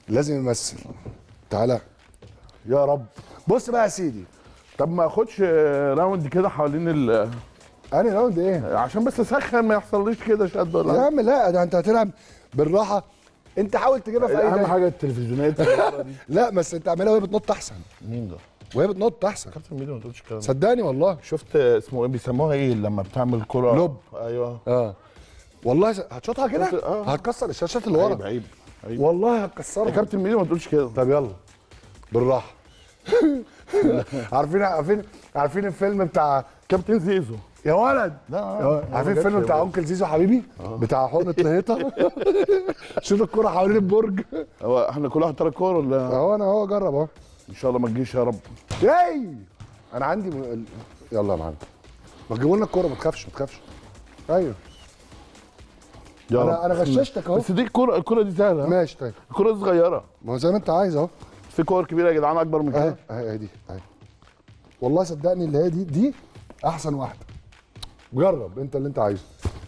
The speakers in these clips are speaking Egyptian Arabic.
لازم يمثل تعالى يا رب بص بقى يا سيدي طب ما اخدش راوند كده حوالين ال انا راوند ايه عشان بس اسخن ما يحصلليش كده شد ولا يا حاجة. عم لا ده انت هتلعب بالراحه انت حاول تجيبها في اي اهم داهية. حاجه التلفزيونات الصغيرة دي لا بس انت اعملها وهي بتنط احسن مين ده؟ وهي بتنط احسن كابتن ميدو ما تقولش الكلام ده صدقني والله شفت اسمه ايه بيسموها ايه لما بتعمل كرة لوب. ايوه اه والله س- هتشوطها كده آه. هتكسر الشاشات اللي عيب ورا عيب عيب والله يا هتكسرها كابتن ميدو ما تقولش كده طب يلا بالراحه عارفين عارفين عارفين الفيلم بتاع كابتن زيزو يا ولد لا يا ولد. ما عارفين جاتش الفيلم يا بتاع ولد. انكل زيزو حبيبي بتاع حقنه الهيطه شوط الكوره حوالين البرج هو احنا كل واحد تلات كور ولا اهو انا اهو جرب اهو ان شاء الله ما تجيش يا رب اي انا عندي م... يلا يا معلم ما تجيبوا لنا الكوره ما تخافش ما تخافش ايوه يا انا رب انا غششتك اهو بس دي الكرة الكرة دي سهلة ماشي طيب الكرة دي صغيرة ما هو زي ما انت عايز اهو في كور كبيرة يا جدعان أكبر من اهي كده اهي اهي دي اهي والله صدقني اللي هي دي دي احسن واحده جرب انت اللي انت عايزه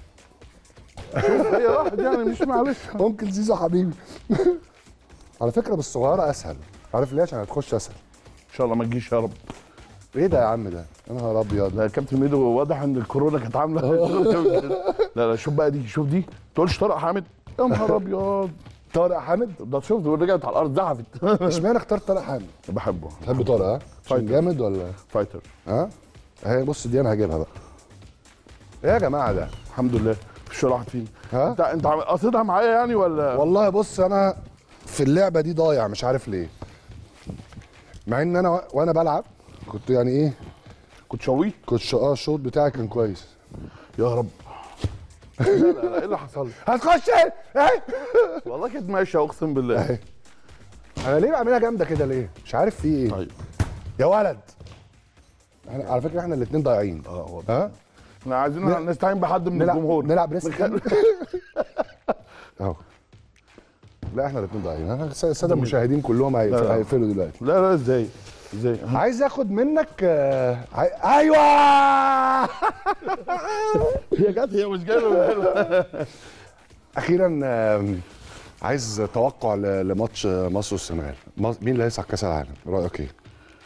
هي راحت يعني مش معلش ممكن زيزو حبيبي على فكره بالصغيره اسهل عارف ليه عشان هتخش اسهل إن شاء الله ما تجيش يا رب ايه ده يا عم ده يا نهار ابيض لا يا كابتن ميدو واضح ان الكورونا كانت عامله لا لا شوف بقى دي شوف دي تقولش طارق حامد يا نهار ابيض طارق حامد ده شفت رجعت على الارض زعفت اشمعنى اخترت طارق حامد بحبه تحب طارق ها عشان فايتر. جامد ولا فايتر ها اهي بص دي انا هجيبها بقى ايه يا جماعه ده الحمد لله مفيش ولا واحد فينا ها؟ انت انت عم- قصدها معايا يعني ولا والله بص انا في اللعبه دي ضايع مش عارف ليه مع ان انا و- وانا بلعب كنت يعني ايه كنت شويت كنت ش- اه الشوط بتاعي كان كويس يا رب لا لا لا ايه اللي حصل لي؟ هتخش ايه اهي والله كانت ماشيه اقسم بالله اهي انا ليه بعملها جامده كده ليه مش عارف في ايه طيب يا ولد احنا على فكره احنا الاثنين ضايعين اه والله ها احنا عايزين نستعين بحد من نلعب الجمهور نلعب ريسك اهو لا احنا الاثنين ضايعين انا الس- الساده المشاهدين كلهم هيقف- لا، لا. هيقفلوا دلوقتي لا لا ازاي ازاي عايز اخد منك آه، عاي... ايوه هي جت هي مش جايه من هنا. اخيرا آم، عايز توقع ل- لماتش مصر والسنغال مص- مين اللي هيصعد كاس العالم رايك ايه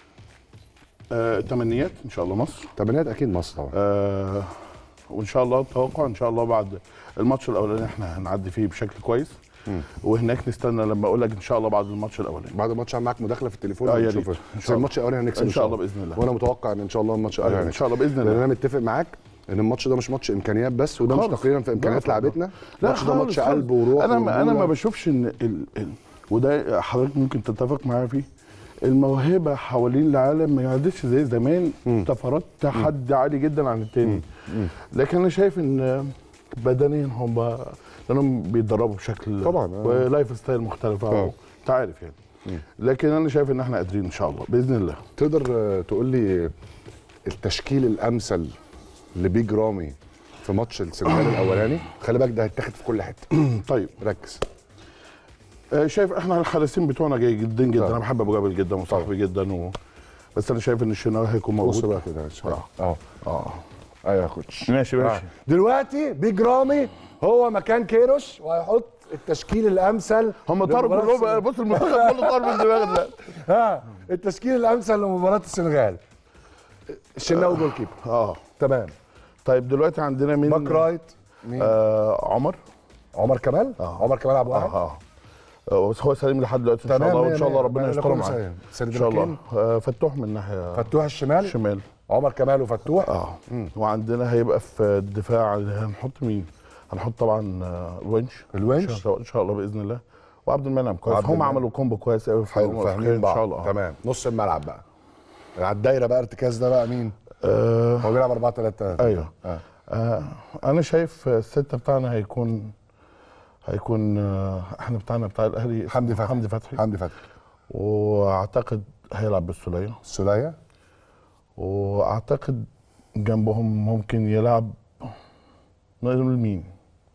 آه، تمنيات ان شاء الله مصر تمنيات اكيد مصر طبعا آه وان شاء الله التوقع ان شاء الله بعد الماتش الاولاني احنا هنعدي فيه بشكل كويس وهناك نستنى لما اقول لك ان شاء الله بعد الماتش الاولاني بعد الماتش هعمل معاك مداخله في التليفون آه، يا ونشوف ريت. إن بس شاء الله. الماتش الاولاني هنكسب إن شاء الله بإذن الله. وانا متوقع ان ان شاء الله الماتش الاولاني ان هنكسب شاء الله باذن لان انا الله متفق معاك ان الماتش ده مش ماتش امكانيات بس وده مش خالص. تقريبا في لا امكانيات خالص. لعبتنا لا الماتش ده خالص، ماتش خالص. قلب وروح انا ما انا ما ورجولة. بشوفش ان ال... ال... وده حضرتك ممكن تتفق معايا فيه الموهبه حوالين العالم ما يعدش زي زمان طفرات تحدي عالي جدا عن التاني لكن انا شايف ان بدنيا هم لانهم بيتدربوا بشكل طبعاً، آه. ولايف ستايل مختلفه آه. انت عارف يعني لكن انا شايف ان احنا قادرين ان شاء الله باذن الله تقدر آه، تقول لي التشكيل الامثل لبيج رامي في ماتش السنغال الاولاني خلي بالك ده هيتاخد في كل حته طيب ركز آه، شايف احنا الحارسين بتوعنا جاي جدا جدا طبعا. انا بحب ابو جابر جدا وصاحبي جدا و... بس انا شايف ان الشناوي هيكون بص موجود بقى كده شوية. اه اه اه ايوه يا كوتش ماشي ماشي دلوقتي بيج رامي هو مكان كيروش وهيحط التشكيل الامثل هم طاروا لمباراة كلهم السنغال. بص المنتخب كله طار من دماغي دلوقتي ها التشكيل الامثل لمباراه السنغال الشناوي جول كيبر اه تمام طيب دلوقتي عندنا مين باك رايت مين؟ آه عمر عمر كمال آه. عمر كمال ابو اه واحد اه آه، بس هو سليم لحد دلوقتي ان شاء تمام، الله مية وان شاء الله مية. ربنا بقى يستر لكم معاه سلام. سيد ان شاء الله الوكيل. آه فتوح من ناحيه فتوح الشمال شمال عمر كمال وفتوح اه وعندنا هيبقى في الدفاع هنحط مين؟ هنحط طبعا آه، الونش الونش. ان شاء- ان شاء الله باذن الله وعبد المنعم كويس وعبد هم المنعم. عملوا كومبو كويس قوي في حلو الأمم فاهمين الأفريقية بعض ان شاء الله آه. تمام نص الملعب بقى على الدايره بقى ارتكاز ده بقى مين؟ آه هو بيلعب 4 3 ايوه آه. آه انا شايف الستة بتاعنا هيكون هيكون آه احنا بتاعنا بتاع الاهلي حمدي فتحي حمدي فتحي حمدي فتحي واعتقد هيلعب بالسوليه السوليه واعتقد جنبهم ممكن يلعب نقول مين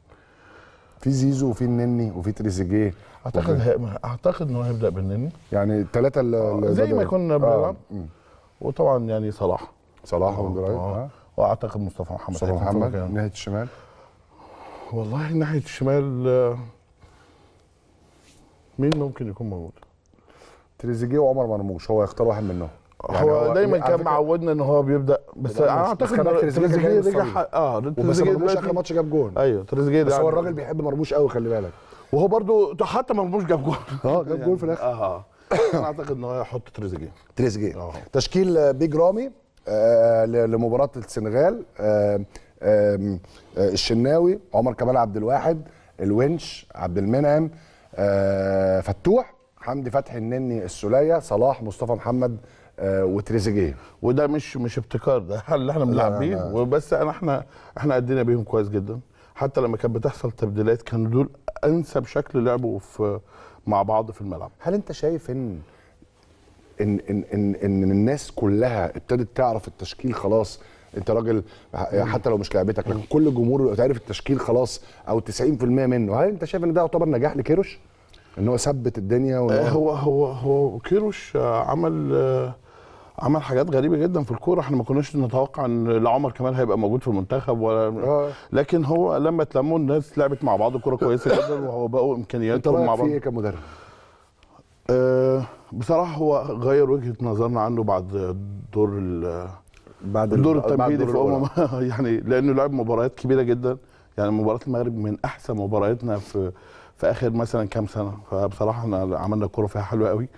في زيزو وفي النني وفي تريزيجيه اعتقد هي... اعتقد انه هيبدا بالنني يعني الثلاثه اللي زي ما كنا بنلعب مم. وطبعا يعني صلاح صلاح آه. وابراهيم واعتقد مصطفى محمد مصطفى هيكون في محمد مكانه. ناحيه الشمال والله ناحيه الشمال آه، مين ممكن يكون موجود تريزيجيه وعمر مرموش هو يختار واحد منهم يعني هو, دايما على كان فكرة- معودنا ان هو بيبدا بس لا، انا مش- اعتقد بس كمان إن تريزيجيه كان تريزيجيه جاي رجع بالصليب. اه وبس تريزيجيه مرموش اخر دلوقتي ماتش جاب جون ايوه تريزيجيه بس هو ده الراجل بيحب مرموش قوي خلي بالك وهو برضو حتى مرموش جاب جول اه جاب جول في الاخر اه انا اعتقد ان هو يحط تريزيجيه تريزيجيه آه. تشكيل آه، بيج رامي آه، ل- لمباراه السنغال آه، آم، آه، الشناوي عمر كمال عبد الواحد الونش عبد المنعم آه، فتوح حمدي فتحي النني السوليه صلاح مصطفى محمد آه، وتريزيجيه وده مش مش ابتكار ده اللي احنا بنلعب بيه لا. وبس انا احنا احنا ادينا بيهم كويس جدا حتى لما كانت بتحصل تبديلات كانوا دول انسب شكل لعبوا في مع بعض في الملعب هل انت شايف ان ان ان ان, إن الناس كلها ابتدت تعرف التشكيل خلاص انت راجل حتى لو مش لعبتك لكن كل الجمهور تعرف التشكيل خلاص او 90% منه هل انت شايف ان ده يعتبر نجاح لكيروش ان هو ثبت الدنيا وإن آه، هو هو هو هو كيروش آه، عمل آه، عمل حاجات غريبه جدا في الكوره احنا ما كناش نتوقع ان لا عمر كمال هيبقى موجود في المنتخب ولا آه. لكن هو لما اتلموا الناس لعبت مع بعض كوره كويسه جدا وهو بقوا انت امكانياتهم مع رايك بعض فيه ايه كمدرب؟ آه، بصراحه هو غير وجهه نظرنا عنه بعد دور ال- بعد الدور ال- بعد التمهيدي الدور في الأولى. امم يعني لانه لعب مباريات كبيره جدا يعني مباراه المغرب من احسن مبارياتنا في في اخر مثلا كام سنه فبصراحه احنا عملنا كوره فيها حلوه قوي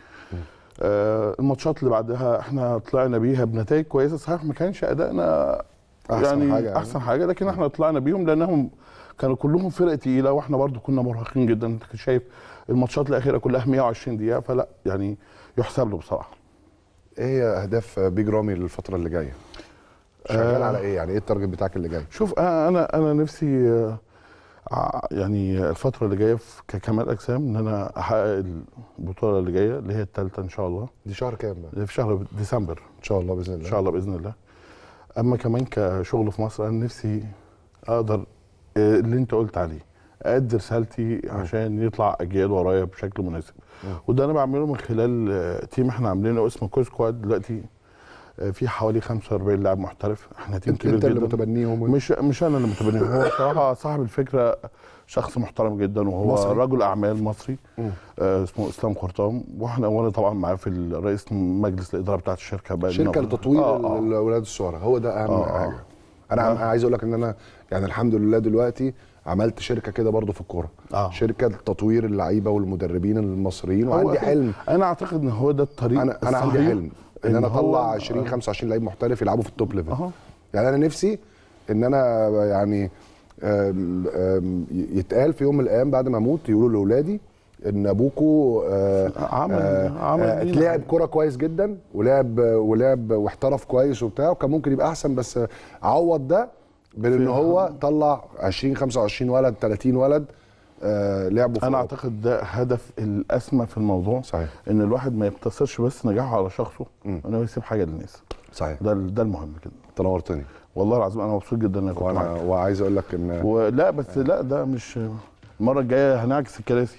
آه الماتشات اللي بعدها احنا طلعنا بيها بنتائج كويسه صحيح ما كانش ادائنا أحسن يعني حاجة يعني. احسن حاجه لكن احنا طلعنا بيهم لانهم كانوا كلهم فرق تقيله واحنا برضو كنا مرهقين جدا انت كنت شايف الماتشات الاخيره كلها 120 دقيقه فلا يعني يحسب له بصراحه ايه هي اهداف بيج رامي للفتره اللي جايه؟ شغال آه. على ايه يعني ايه التارجت بتاعك اللي جاي؟ شوف انا انا انا نفسي آه، ع- يعني الفتره اللي جايه في ككمال اجسام ان انا احقق البطوله اللي جايه اللي هي الثالثه ان شاء الله دي شهر كام بقى؟ اللي في شهر ديسمبر ان شاء الله باذن ان الله شاء الله باذن الله اما كمان كشغل في مصر انا نفسي اقدر آه، اللي انت قلت عليه ادي رسالتي عشان يطلع اجيال ورايا بشكل مناسب وده انا بعمله من خلال آه، تيم احنا عاملينه اسمه كوز سكواد دلوقتي آه، في حوالي 45 لاعب محترف احنا تيم انت, كبير انت اللي جدا متبنيهم مش مش انا اللي متبنيه هو صراحه صاحب الفكره شخص محترم جدا وهو مصري. مصري. رجل اعمال مصري مم. آه اسمه اسلام قرطام واحنا وانا طبعا معاه في ال- رئيس مجلس الاداره بتاعت الشركه بقى شركه لتطوير آه آه آه. الاولاد الصغار هو ده اهم آه، آه. حاجه انا عم- آه. عايز اقول لك ان انا يعني الحمد لله دلوقتي عملت شركه كده برضو في الكوره آه. شركه لتطوير اللعيبه والمدربين المصريين هو وعندي أكيد- حلم انا اعتقد ان هو ده الطريق انا انا عندي الصحيح حلم ان انا هو- اطلع 20 25 لعيب محترف يلعبوا في التوب ليفل أهو. يعني انا نفسي ان انا يعني آم، آم، يتقال في يوم من الايام بعد ما اموت يقولوا لاولادي ان ابوكو آه، عمل- آه، عمل آه، لينا لعب حاجة. كوره كويس جدا ولعب ولعب واحترف كويس وبتاع وكان ممكن يبقى احسن بس عوض ده بان ان هو طلع 20 25 ولد 30 ولد آه، لعبوا في انا أوروبا. اعتقد ده هدف الاسمى في الموضوع صحيح ان الواحد ما يقتصرش بس نجاحه على شخصه انه يسيب حاجه للناس صحيح ده ده المهم كده تنورتني والله العظيم انا مبسوط جدا ان انا كنت وانا معاك وعايز اقول لك ان ولا بس لا ده مش المره الجايه هنعكس الكراسي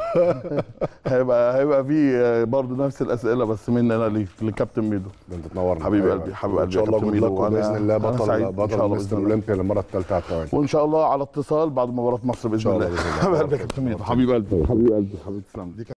هيبقى هيبقى في برضه نفس الاسئله بس مني انا ليك- لكابتن ميدو ده انت تنورنا حبيبي أيوة. قلبي، حبيب ان قلبي شاء يا الله كابتن جود لك ميدو، وأنا- باذن الله أنا بطل سعيد إن بطل شاء الله مستر بإذن الله. اولمبيا للمره الثالثه على التوالي وان شاء الله على اتصال بعد مباراه مصر باذن شاء الله الله بإذن الله. حبيب قلبي يا كابتن ميدو حبيب قلبي حبيب قلبي حبيب تسلم لي